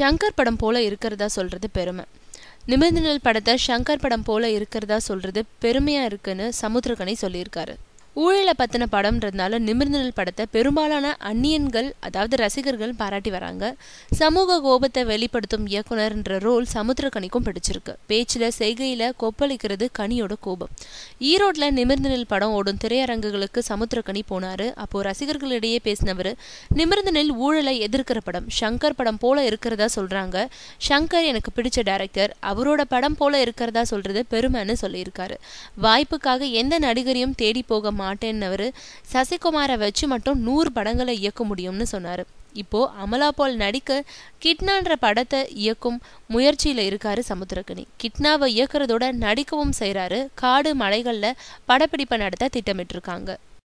ஷங்கர் படம் போல இருக்கிறதா சொல்றது பெருமை நிமிர்ந்தனல் படத்தை ஷங்கர் படம் போல இருக்கிறதா சொல்றது பெருமையா இருக்குன்னு சமுத்திரகனி சொல்லியிருக்காரு ஊழலை பத்தின படம்ன்றதுனால நிமிர்ந்தனல் படத்தை பெரும்பாலான அந்நியன்கள் அதாவது ரசிகர்கள் பாராட்டி வராங்க சமூக கோபத்தை வெளிப்படுத்தும் இயக்குனர்ன்ற ரோல் சமுத்திரகனிக்கும் பிடிச்சிருக்கு பேச்சில் செய்கையில் கொப்பளிக்கிறது கனியோட கோபம் ஈரோட்டில் நிமிர்ந்தனல் படம் ஓடும் திரையரங்குகளுக்கு சமுத்திரகனி போனாரு அப்போ ரசிகர்களிடையே பேசினவர் நிமிர்ந்தனில் ஊழலை எதிர்க்கிற படம் ஷங்கர் படம் போல இருக்கிறதா சொல்றாங்க ஷங்கர் எனக்கு பிடிச்ச டைரக்டர் அவரோட படம் போல இருக்கிறதா சொல்றது பெருமைன்னு சொல்லியிருக்காரு வாய்ப்புக்காக எந்த நடிகரையும் தேடி போக மாட்டேன்னவர் சசிகுமாரை வச்சு மட்டும் நூறு படங்களை இயக்க முடியும்னு சொன்னார் இப்போ அமலா பால் நடிக்க கிட்னான்ற படத்தை இயக்கும் முயற்சியில் இருக்காரு சமுத்திரக்கனி கிட்னாவை இயக்குறதோட நடிக்கவும் செய்கிறாரு காடு மலைகளில் படப்பிடிப்பை நடத்த திட்டமிட்டிருக்காங்க